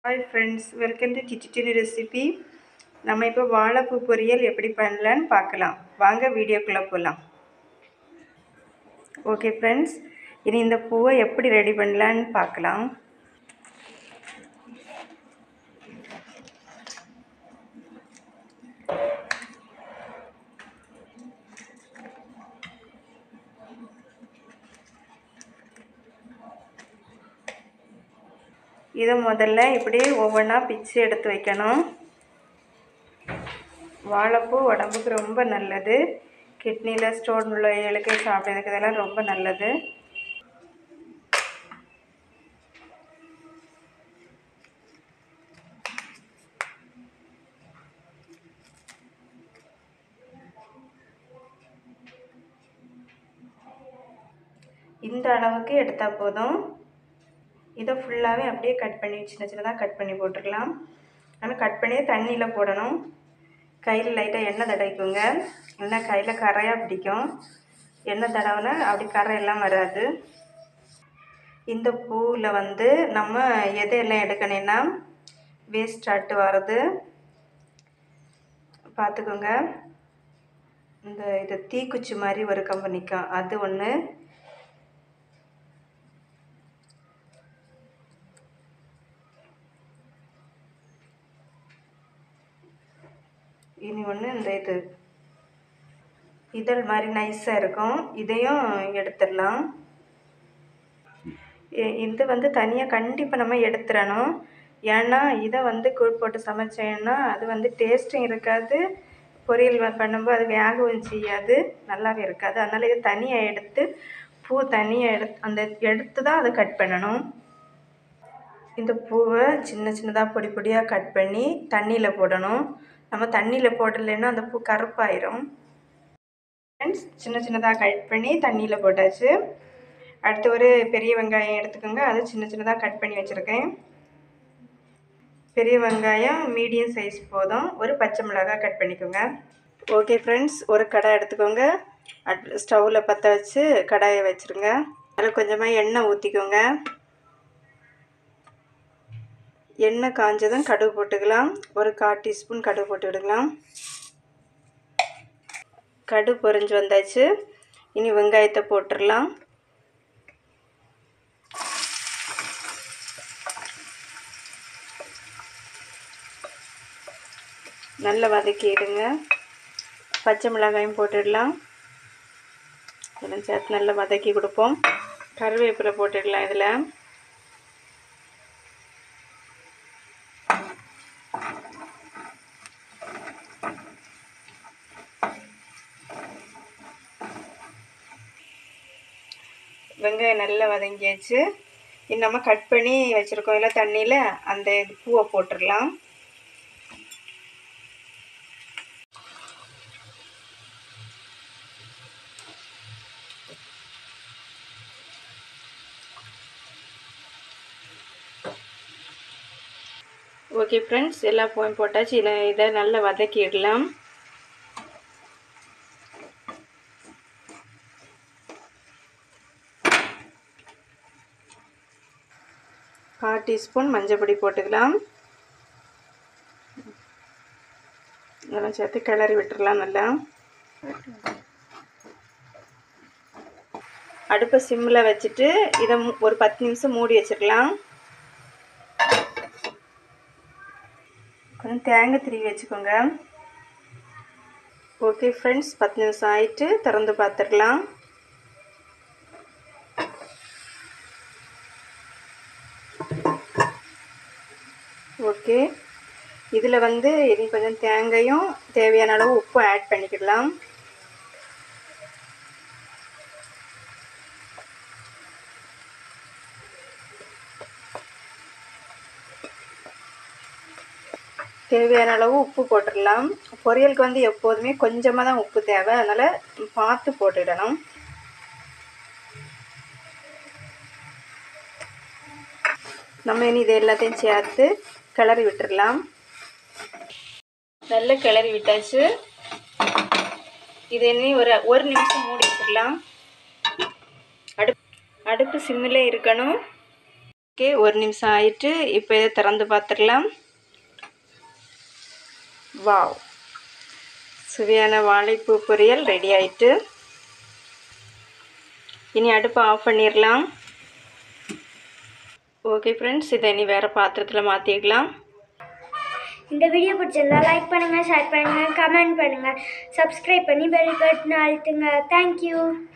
hi friends welcome to கிச்சிட்டினி recipe நம்ம இப்போ வாழைப்பூ பொரியல் எப்படி பண்ணலான்னு பார்க்கலாம் வாங்க வீடியோக்குள்ளே போகலாம் ஓகே ஃப்ரெண்ட்ஸ் இனி இந்த பூவை எப்படி ரெடி பண்ணலான்னு பார்க்கலாம் இதை முதல்ல இப்படி ஒவ்வொன்றா பிச்சு எடுத்து வைக்கணும் வாழைப்பூ உடம்புக்கு ரொம்ப நல்லது கிட்னியில் ஸ்டோன் உள்ள இயலுக்கு சாப்பிட்றதுக்கு இதெல்லாம் ரொம்ப நல்லது இந்த அளவுக்கு எடுத்தால் போதும் இதை ஃபுல்லாகவே அப்படியே கட் பண்ணி சின்ன சின்னதாக கட் பண்ணி போட்டுக்கலாம் ஆனால் கட் பண்ணி தண்ணியில் போடணும் கையில் லைட்டாக எண்ணெய் தடவிக்குங்க இல்லைன்னா கையில் கரையாக பிடிக்கும் எண்ணெய் தடவினா அப்படி கரை எல்லாம் வராது இந்த பூவில் வந்து நம்ம எதையெல்லாம் எடுக்கணும்னா வேஸ்ட் ஆட்டு வர்றது பார்த்துக்கோங்க இந்த இது தீக்குச்சி மாதிரி ஒரு கம்பெனிக்கும் அது ஒன்று இனி ஒன்று இந்த இது இதழ் மாதிரி நைஸாக இருக்கும் இதையும் எடுத்துடலாம் இது வந்து தனியாக கண்டிப்பாக நம்ம எடுத்துடணும் ஏன்னா இதை வந்து கூழ் போட்டு சமைச்சேன்னா அது வந்து டேஸ்ட்டும் இருக்காது பொரியல் பண்ணும்போது அது வேகவும் செய்யாது நல்லாவே இருக்காது அதனால் இதை தனியாக எடுத்து பூ தனியாக எடுத்து அந்த எடுத்து தான் அதை கட் பண்ணணும் இந்த பூவை சின்ன சின்னதாக பொடி பொடியாக கட் பண்ணி தண்ணியில் போடணும் நம்ம தண்ணியில் போடலைன்னா அந்த பூ கருப்பாயிரும் ஃப்ரெண்ட்ஸ் சின்ன சின்னதாக கட் பண்ணி தண்ணியில் போட்டாச்சு அடுத்து ஒரு பெரிய வெங்காயம் எடுத்துக்கோங்க அது சின்ன சின்னதாக கட் பண்ணி வச்சுருக்கேன் பெரிய வெங்காயம் மீடியம் சைஸ் போதும் ஒரு பச்சை மிளகாய் கட் பண்ணிக்கோங்க ஓகே ஃப்ரெண்ட்ஸ் ஒரு கடாய் எடுத்துக்கோங்க அட் ஸ்டவ்வில் பற்ற வச்சு கடாயை வச்சுருங்க அதில் கொஞ்சமாக எண்ணெய் ஊற்றிக்கோங்க எண்ணெய் காஞ்சதும் கடுகு போட்டுக்கலாம் ஒரு கால் டீஸ்பூன் கடுகு போட்டு விடுக்கலாம் கடுகு பொறிஞ்சு வந்தாச்சு இனி வெங்காயத்தை போட்டுடலாம் நல்லா வதக்கிடுங்க பச்சை மிளகாயும் போட்டுடலாம் இதெல்லாம் சேர்த்து நல்லா வதக்கி கொடுப்போம் கருவேப்பிலை போட்டுடலாம் இதில் வெங்காயம் நல்லா வதங்கியாச்சு இது நம்ம கட் பண்ணி வச்சுருக்கோம் இல்லை தண்ணியில் அந்த பூவை போட்டுடலாம் ஓகே ஃப்ரெண்ட்ஸ் எல்லா பூவும் போட்டாச்சு இதை இதை நல்லா வதக்கிடலாம் கால் டீஸ்பூன் மஞ்சள் பொடி போட்டுக்கலாம் இதெல்லாம் சேர்த்து கிளறி விட்டுடலாம் நல்லா அடுப்பை சிம்மில் வச்சுட்டு இதை ஒரு பத்து நிமிஷம் மூடி வச்சுக்கலாம் கொஞ்சம் தேங்காய் திருவி வச்சுக்கோங்க ஓகே ஃப்ரெண்ட்ஸ் பத்து நிமிஷம் ஆயிட்டு திறந்து பார்த்துடலாம் ஓகே இதில் வந்து இது கொஞ்சம் தேங்காயும் தேவையான அளவு உப்பும் ஆட் பண்ணிக்கிடலாம் தேவையான அளவு உப்பு போட்டுடலாம் பொரியலுக்கு வந்து எப்போதுமே கொஞ்சமாக தான் உப்பு தேவை அதனால் பார்த்து போட்டுடணும் நம்ம இனி இது எல்லாத்தையும் சேர்த்து கிளறி விட்டுடலாம் நல்லா கிளறி விட்டாச்சு இது இனி ஒரு ஒரு நிமிஷம் மூடி வச்சிடலாம் அடுப்பு அடுப்பு சிம்மில் இருக்கணும் ஓகே ஒரு நிமிஷம் ஆயிட்டு இப்போ இதை திறந்து பார்த்துடலாம் வாவ் சுவையான வாழைப்பூ பொரியல் ரெடி ஆயிட்டு இனி அடுப்பை ஆஃப் பண்ணிடலாம் ஓகே ஃப்ரெண்ட்ஸ் இதை இனி வேறு பாத்திரத்தில் மாற்றிக்கலாம் இந்த வீடியோ பிடிச்சிருந்தா லைக் பண்ணுங்கள் ஷேர் பண்ணுங்கள் கமெண்ட் பண்ணுங்கள் சப்ஸ்கிரைப் பண்ணி பெல் பட்டன் அழுத்துங்க தேங்க்யூ